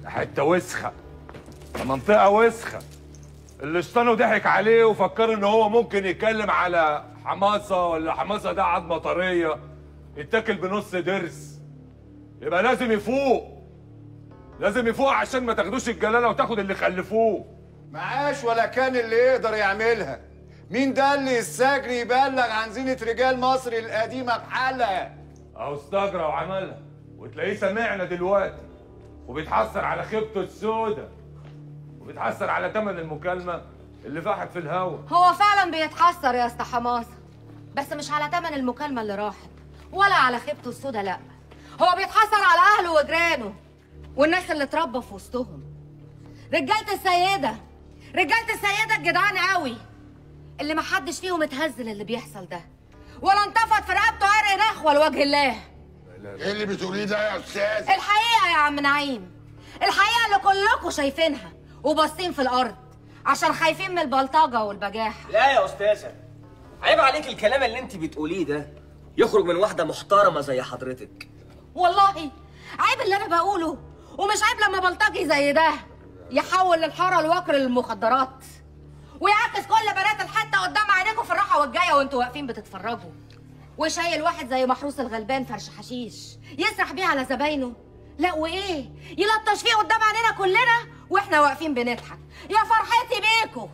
حته وسخه منطقه وسخه اللي شطانه ضحك عليه وفكر ان هو ممكن يتكلم على حماسه ولا حماسه ده عظمه طريه يتاكل بنص ضرس يبقى لازم يفوق لازم يفوق عشان ما تاخدوش الجلاله وتاخد اللي خلفوه معاش ولا كان اللي يقدر يعملها مين ده اللي السجن يبلغ عن زينة رجال مصر القديمة بحالها اهو استجرى وعملها وتلاقيه سامعنا دلوقتي وبيتحسر على خيبته السودة وبيتحسر على تمن المكالمة اللي فاحت في الهوا هو فعلا بيتحسر يا اسطى حماسه بس مش على تمن المكالمه اللي راحت ولا على خيبته السودا لا هو بيتحسر على اهله وجيرانه والناس اللي اتربى في وسطهم رجاله السيده رجاله السيده الجدعان قوي اللي محدش فيهم اتهزل اللي بيحصل ده ولا انتفض في رقبته عرق نخوه لوجه الله ايه اللي بتقوليه ده يا استاذ الحقيقه يا عم نعيم الحقيقه اللي كلكم شايفينها وباصين في الارض عشان خايفين من البلطجه والبجاحه لا يا استاذه عيب عليك الكلام اللي انت بتقوليه ده يخرج من واحده محترمه زي حضرتك والله عيب اللي انا بقوله ومش عيب لما بلطجي زي ده يحول الحاره الوكر للمخدرات ويعكس كل بنات الحته قدام عينيكم في الراحه والجايه وانتوا واقفين بتتفرجوا وشايل واحد زي محروس الغلبان فرش حشيش يسرح بيه على زباينه لا وايه يلطش فيه قدام عينينا كلنا واحنا واقفين بنضحك يا فرحتي بيكوا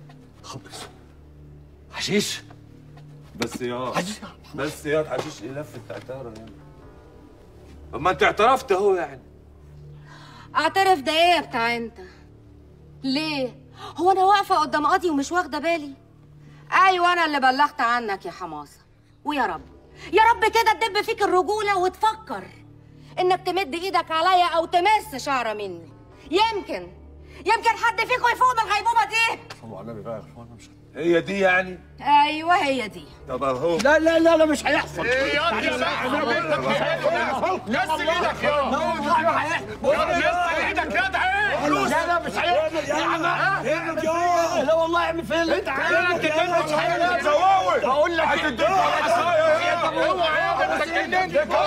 حشيش بس يا بس يا حشيش ايه لفه تعترف يعني طب ما انت اعترفت اهو يعني اعترف ده ايه يا بتاع انت ليه هو انا واقفه قدام قاضي ومش واخده بالي ايوه انا اللي بلغت عنك يا حماسه ويا رب يا رب كده تدب فيك الرجوله وتفكر انك تمد ايدك عليا او تمس شعره مني يمكن يمكن حد فيكم يفوق من الغيبوبه دي صلوا على النبي بقى يا اخوانا مش هي دي يعني ايوه هي دي طب اهو لا لا لا لا مش هيحصل ايه يا ابني نزل ايدك يا والله ما هيحصل نزل ايدك يا ده ايه لا لا مش هيحصل يا عم لا والله اعمل فين اللي انت عايزه مش هيتزوج بقول لك هتديك عصايه اوعى يا ابني انت اتجننت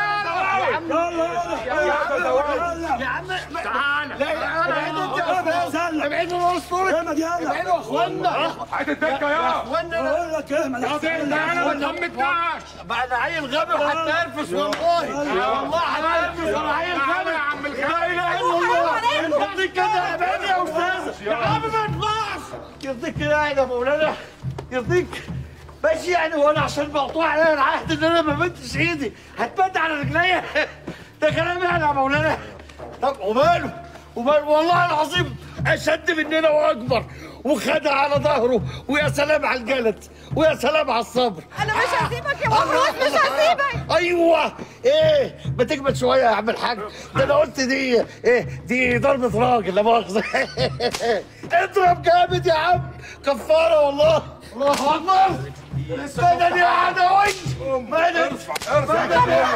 يا عم تعالى لا ابعدوا انت ابعدوا الاسطورة ابعدوا يا اخوانا هتتكه يا بقول لك ايه انا ما تهمتناش بعد عيل غبي وهتنرفز والله والله هتنرفز ولا عيل غبي يا عم الخير لا اله الا الله يرضيك كده ابعد يا استاذ يا عم ما يطلعش يرضيك كده يا مولانا يرضيك ماشي يعني وانا عشان مقطوع عليا العهد ان انا ما مدتش ايدي هتمد على رجليا ده كلام يعني يا مولانا طب وماله وماله والله العظيم اشد مننا واكبر وخدها على ظهره ويا سلام على الجلد ويا سلام على الصبر انا مش هسيبك يا محروس مش هسيبك ايوه ايه ما تجمد شويه يا عم الحاج ده انا قلت دي ايه دي ضربه راجل لا مؤاخذه اضرب جامد يا عم كفاره والله الله اكبر مدد يا عدوي مدد مدد يا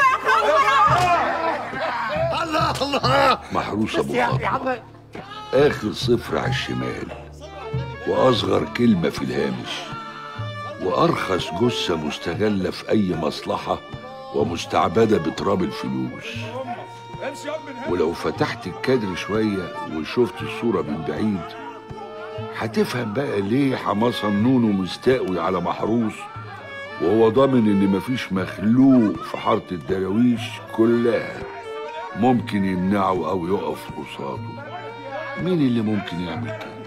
الله الله محروس ابو يا خطوه عم اخر صفر على الشمال واصغر كلمه في الهامش وارخص جثه مستغله في اي مصلحه ومستعبده بتراب الفلوس امشي يا ابني من هنا ولو فتحت الكادر شويه وشفت الصوره من بعيد هتفهم بقى ليه حماسه النونو مستقوي على محروس وهو ضامن ان مفيش مخلوق في حاره الدراويش كلها ممكن يمنعه او يقف قصاده مين اللي ممكن يعمل كده